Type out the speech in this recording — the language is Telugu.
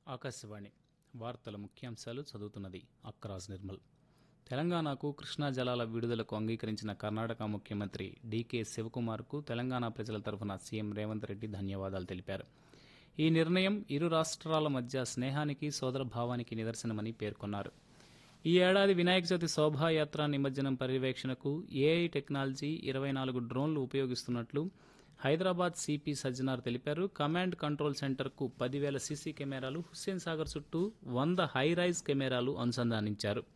ఆకాశవాణి వార్తల ముఖ్యాంశాలు చదువుతున్నది అక్కరాజ్ నిర్మల్ తెలంగాణకు కృష్ణా జలాల విడుదలకు అంగీకరించిన కర్ణాటక ముఖ్యమంత్రి డీకే శివకుమార్కు తెలంగాణ ప్రజల తరఫున సీఎం రేవంత్ రెడ్డి ధన్యవాదాలు తెలిపారు ఈ నిర్ణయం ఇరు రాష్ట్రాల మధ్య స్నేహానికి సోదరభావానికి నిదర్శనమని పేర్కొన్నారు ఈ ఏడాది వినాయక చవితి శోభాయాత్ర నిమజ్జనం పర్యవేక్షణకు ఏఐ టెక్నాలజీ ఇరవై నాలుగు డ్రోన్లు ఉపయోగిస్తున్నట్లు హైదరాబాద్ సిపి సజ్జనార్ తెలిపారు కమాండ్ కంట్రోల్ సెంటర్కు పదివేల సీసీ కెమెరాలు హుస్సేన్ సాగర్ చుట్టూ వంద హై రైజ్ కెమెరాలు అనుసంధానించారు